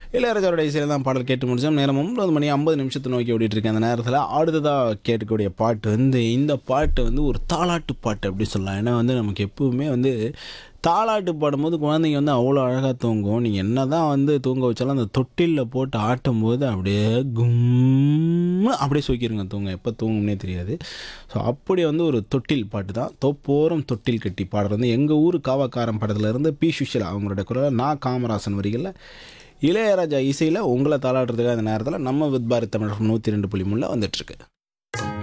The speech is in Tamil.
இளையராஜாவோட இசையில் தான் பாடல் கேட்டு முடிச்சோம் நேரம் ஒன்பது மணி ஐம்பது நிமிஷத்தை நோக்கி ஓடிட்டு இருக்கேன் அந்த நேரத்தில் அடுத்ததாக கேட்கக்கூடிய பாட்டு வந்து இந்த பாட்டு வந்து ஒரு தாலாட்டு பாட்டு அப்படி சொல்லலாம் ஏன்னா வந்து நமக்கு எப்பவுமே வந்து தாலாட்டு பாடும்போது குழந்தைங்க வந்து அவ்வளோ அழகாக தூங்கும் நீங்கள் என்ன தான் வந்து தூங்க வச்சாலும் அந்த தொட்டிலில் போட்டு ஆட்டும்போது அப்படியே கும்னு அப்படியே சொக்கிருங்க தூங்க எப்போ தூங்கும்னே தெரியாது ஸோ அப்படி வந்து ஒரு தொட்டில் பாட்டு தான் தொப்போரம் தொட்டில் கட்டி பாடுறது வந்து எங்கள் ஊர் காவாக்காரன் படத்துல இருந்து பி சுஷிலா அவங்களோட குரல் நான் காமராசன் வரிகளில் இளையராஜா இசையில் உங்களை தாளாடுறதுக்காக அந்த நேரத்தில் நம்ம வித் பாரத் தமிழ் நூற்றி ரெண்டு புள்ளி மூணில் வந்துட்டுருக்கு